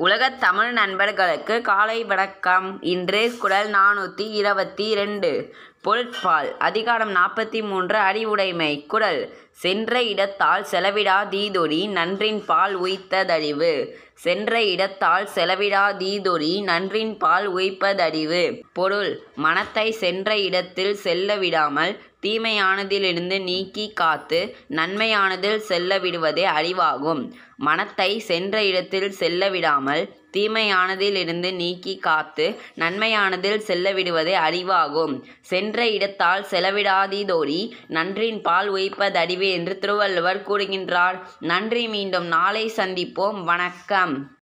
உலகத் தமிழ் நண்பர்களுக்கு காலை வணக்கம் இன்று குறள் நானூற்றி இருபத்தி இரண்டு பொருட்பால் அதிகாரம் நாற்பத்தி மூன்று அறிவுடைமை குறள் சென்ற இடத்தால் செலவிடா தீதொரி நன்றின் பால் உய்த்ததறிவு சென்ற இடத்தால் செலவிடா தீதொரி நன்றின் பால் உய்ப்பதறிவு பொருள் மனத்தை சென்ற இடத்தில் செல்ல விடாமல் தீமையானதிலிருந்து நீக்கி காத்து நன்மையானதில் செல்ல விடுவதே அறிவாகும் மனத்தை சென்ற இடத்தில் செல்ல விடாமல் தீமையானதிலிருந்து நீக்கி காத்து நன்மையானதில் செல்ல விடுவதே அறிவாகும் சென்ற இடத்தால் செலவிடாதீதோரி நன்றின் பால் உய்ப்பதறிவு என்று திருவள்ளுவர் கூறுகின்றார் நன்றி மீண்டும் நாளை சந்திப்போம் வணக்கம்